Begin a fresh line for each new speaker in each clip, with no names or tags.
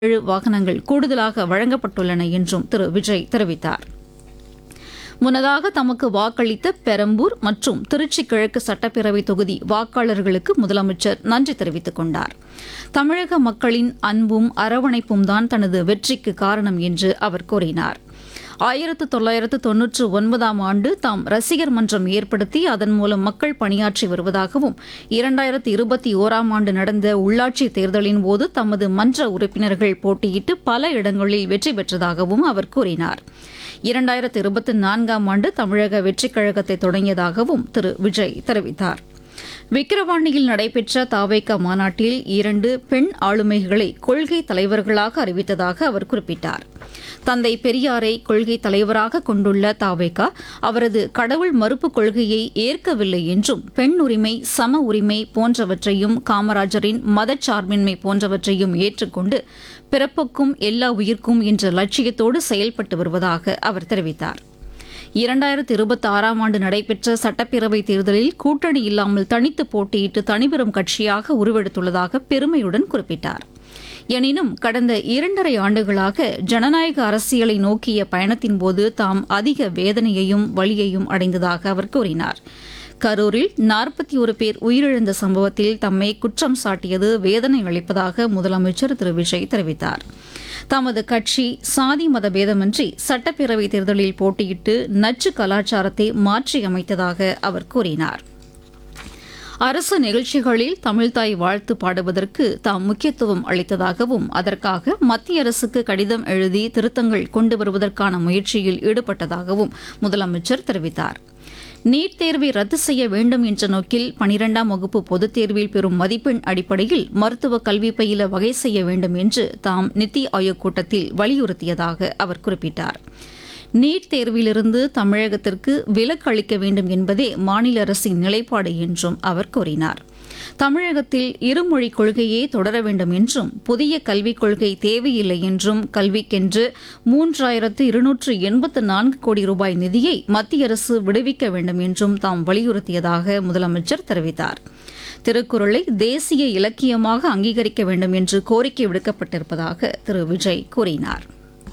ஏழு வாகனங்கள் கூடுதலாக வழங்கப்பட்டுள்ளன என்றும் திரு விஜய் தெரிவித்தார் முன்னதாக தமக்கு வாக்களித்த பெரம்பூர் மற்றும் திருச்சி கிழக்கு சட்டப்பேரவை தொகுதி வாக்காளர்களுக்கு முதலமைச்சர் நன்றி தெரிவித்துக் கொண்டார் தமிழக மக்களின் அன்பும் அரவணைப்பும் தான் தனது வெற்றிக்கு காரணம் என்று அவர் கூறினார் ஆயிரத்து தொள்ளாயிரத்து தொன்னூற்று ஒன்பதாம் ஆண்டு தாம் ரசிகர் மன்றம் ஏற்படுத்தி அதன் மூலம் மக்கள் பணியாற்றி வருவதாகவும் இரண்டாயிரத்து இருபத்தி ஓராம் ஆண்டு நடந்த உள்ளாட்சி தேர்தலின் போது தமது மன்ற உறுப்பினர்கள் போட்டியிட்டு பல இடங்களில் வெற்றி பெற்றதாகவும் அவர் கூறினார் இரண்டாயிரத்து இருபத்தி நான்காம் ஆண்டு தமிழக வெற்றிக் கழகத்தை தொடங்கியதாகவும் திரு விஜய் தெரிவித்தார் விக்கிரவாண்டியில் நடைபெற்ற தாவேகா மாநாட்டில் இரண்டு பெண் ஆளுமைகளை கொள்கை தலைவர்களாக அறிவித்ததாக அவர் குறிப்பிட்டார் தந்தை பெரியாரை கொள்கை தலைவராக கொண்டுள்ள தாவேகா அவரது கடவுள் மறுப்பு கொள்கையை ஏற்கவில்லை என்றும் பெண் உரிமை சம உரிமை போன்றவற்றையும் காமராஜரின் மதச்சார்பின்மை போன்றவற்றையும் ஏற்றுக்கொண்டு பிறப்புக்கும் எல்லா உயிர்க்கும் என்ற லட்சியத்தோடு செயல்பட்டு வருவதாக அவர் தெரிவித்தார் இரண்டாயிரத்தி இருபத்தி ஆறாம் ஆண்டு நடைபெற்ற சட்டப்பேரவைத் தேர்தலில் கூட்டணி இல்லாமல் தனித்து போட்டியிட்டு தனிபெரும் கட்சியாக உருவெடுத்துள்ளதாக பெருமையுடன் குறிப்பிட்டார் எனினும் கடந்த இரண்டரை ஆண்டுகளாக ஜனநாயக அரசியலை நோக்கிய பயணத்தின்போது தாம் அதிக வேதனையையும் வலியையும் அடைந்ததாக அவர் கூறினார் கரூரில் நாற்பத்தி ஒரு பேர் உயிரிழந்த சம்பவத்தில் தம்மை குற்றம் சாட்டியது வேதனை அளிப்பதாக முதலமைச்சர் திரு விஜய் தெரிவித்தார் தமது கட்சி சாதி மத பேதமின்றி சட்டப்பேரவைத் தேர்தலில் போட்டியிட்டு நச்சு கலாச்சாரத்தை மாற்றி அமைத்ததாக அவர் கூறினார் அரசு நிகழ்ச்சிகளில் தமிழ்தாய் வாழ்த்து பாடுவதற்கு தாம் முக்கியத்துவம் அளித்ததாகவும் அதற்காக மத்திய அரசுக்கு கடிதம் எழுதி திருத்தங்கள் கொண்டு வருவதற்கான முயற்சியில் ஈடுபட்டதாகவும் முதலமைச்சர் தெரிவித்தார் நீட் தேர்வை ரத்து செய்ய வேண்டும் என்ற நோக்கில் பனிரெண்டாம் வகுப்பு பொதுத் தேர்வில் பெறும் மதிப்பெண் அடிப்படையில் மருத்துவ கல்வி பயில வகை செய்ய வேண்டும் என்று தாம் நித்தி ஆயோக் கூட்டத்தில் வலியுறுத்தியதாக அவர் குறிப்பிட்டார் நீட் தேர்விலிருந்து தமிழகத்திற்கு விலக்கு அளிக்க வேண்டும் என்பதே மாநில அரசின் நிலைப்பாடு என்றும் அவர் கூறினார் தமிழகத்தில் இருமொழி கொள்கையே தொடர வேண்டும் என்றும் புதிய கல்விக் கொள்கை தேவையில்லை என்றும் கல்விக்கென்று மூன்றாயிரத்து இருநூற்று எண்பத்து நான்கு கோடி ரூபாய் நிதியை மத்திய அரசு விடுவிக்க வேண்டும் என்றும் தாம் வலியுறுத்தியதாக முதலமைச்சர் தெரிவித்தார் திருக்குறளை தேசிய இலக்கியமாக அங்கீகரிக்க வேண்டும் என்று கோரிக்கை விடுக்கப்பட்டிருப்பதாக திரு விஜய் கூறினார்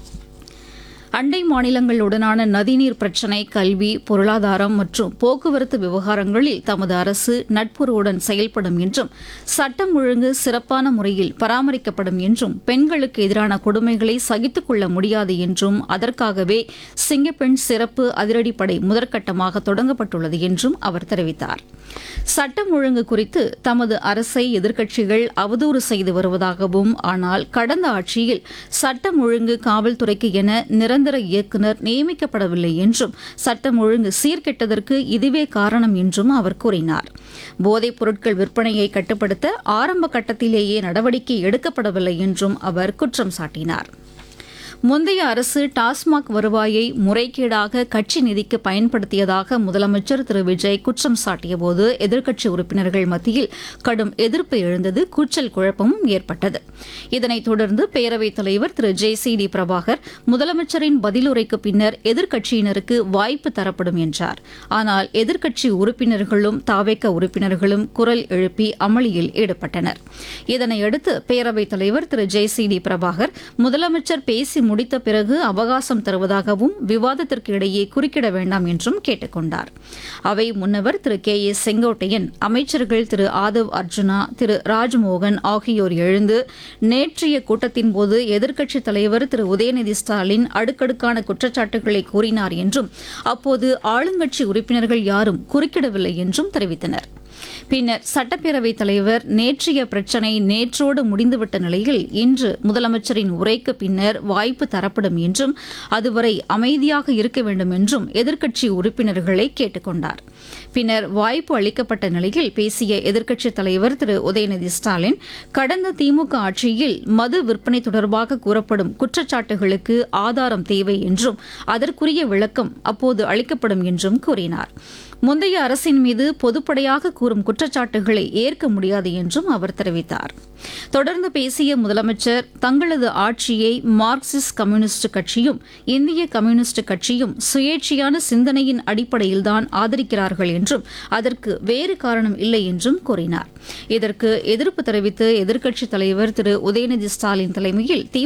அண்டை மாநிலங்களுடனான நதிநீர் பிரச்சினை கல்வி பொருளாதாரம் மற்றும் போக்குவரத்து விவகாரங்களில் தமது அரசு நட்புறவுடன் செயல்படும் என்றும் சட்டம் ஒழுங்கு சிறப்பான முறையில் பராமரிக்கப்படும் என்றும் பெண்களுக்கு எதிரான கொடுமைகளை சகித்துக் கொள்ள முடியாது என்றும் அதற்காகவே சிங்கப்பெண் சிறப்பு அதிரடிப்படை முதற்கட்டமாக தொடங்கப்பட்டுள்ளது என்றும் அவர் தெரிவித்தார் சட்டம் ஒழுங்கு குறித்து தமது அரசை எதிர்க்கட்சிகள் அவதூறு செய்து வருவதாகவும் ஆனால் கடந்த ஆட்சியில் சட்டம் ஒழுங்கு காவல்துறைக்கு என நிரந்தர இயக்குநர் நியமிக்கப்படவில்லை என்றும் சட்டம் ஒழுங்கு சீர்கெட்டதற்கு இதுவே காரணம் என்றும் அவர் கூறினார் போதைப் பொருட்கள் விற்பனையை கட்டுப்படுத்த ஆரம்ப கட்டத்திலேயே நடவடிக்கை எடுக்கப்படவில்லை என்றும் அவர் குற்றம் சாட்டினார் முந்தைய அரசு டாஸ்மாக் வருவாயை முறைகேடாக கட்சி நிதிக்கு பயன்படுத்தியதாக முதலமைச்சர் திரு விஜய் குற்றம் சாட்டியபோது எதிர்க்கட்சி உறுப்பினர்கள் மத்தியில் கடும் எதிர்ப்பு எழுந்தது கூச்சல் குழப்பமும் ஏற்பட்டது இதனைத் தொடர்ந்து பேரவைத் தலைவர் திரு ஜே சி டி பிரபாகர் முதலமைச்சரின் பதிலுரைக்கு பின்னர் எதிர்க்கட்சியினருக்கு வாய்ப்பு தரப்படும் என்றார் ஆனால் எதிர்க்கட்சி உறுப்பினர்களும் தாவேக்க உறுப்பினர்களும் குரல் எழுப்பி அமளியில் ஈடுபட்டனர் இதனையடுத்து பேரவைத் தலைவர் திரு ஜே சி டி பிரபாகர் முதலமைச்சர் பேசி முடித்த பிறகு அவகாசம் தருவதாகவும் விவாதத்திற்கு இடையே குறுக்கிட வேண்டாம் என்றும் கேட்டுக் கொண்டார் அவை முன்னவர் திரு கே ஏ செங்கோட்டையன் அமைச்சர்கள் திரு ஆதவ் அர்ஜுனா திரு ராஜ்மோகன் ஆகியோர் எழுந்து நேற்றைய கூட்டத்தின் போது எதிர்க்கட்சித் தலைவர் திரு உதயநிதி ஸ்டாலின் அடுக்கடுக்கான குற்றச்சாட்டுகளை கூறினார் என்றும் அப்போது ஆளுங்கட்சி உறுப்பினர்கள் யாரும் குறுக்கிடவில்லை என்றும் தெரிவித்தனர் பின்னர் சட்டப்பேரவைத் தலைவர் நேற்றைய பிரச்சினை நேற்றோடு முடிந்துவிட்ட நிலையில் இன்று முதலமைச்சரின் உரைக்கு பின்னர் வாய்ப்பு தரப்படும் என்றும் அதுவரை அமைதியாக இருக்க வேண்டும் என்றும் எதிர்க்கட்சி உறுப்பினர்களை கேட்டுக் கொண்டார் பின்னர் வாய்ப்பு அளிக்கப்பட்ட நிலையில் பேசிய எதிர்க்கட்சித் தலைவர் திரு உதயநிதி ஸ்டாலின் கடந்த திமுக ஆட்சியில் மது விற்பனை தொடர்பாக கூறப்படும் குற்றச்சாட்டுகளுக்கு ஆதாரம் தேவை என்றும் அதற்குரிய விளக்கம் அப்போது அளிக்கப்படும் என்றும் கூறினார் முந்தைய அரசின் மீது பொதுப்படையாக கூறும் குற்றச்சாட்டுகளை ஏற்க முடியாது என்றும் அவர் தெரிவித்தார் தொடர்ந்து பேசிய முதலமைச்சர் தங்களது ஆட்சியை மார்க்சிஸ்ட் கம்யூனிஸ்ட் கட்சியும் இந்திய கம்யூனிஸ்ட் கட்சியும் சுயேட்சையான சிந்தனையின் அடிப்படையில்தான் ஆதரிக்கிறார்கள் என்றும் அதற்கு வேறு காரணம் இல்லை என்றும் கூறினார் இதற்கு எதிர்ப்பு தெரிவித்து எதிர்க்கட்சித் தலைவர் திரு உதயநிதி ஸ்டாலின் தலைமையில் தி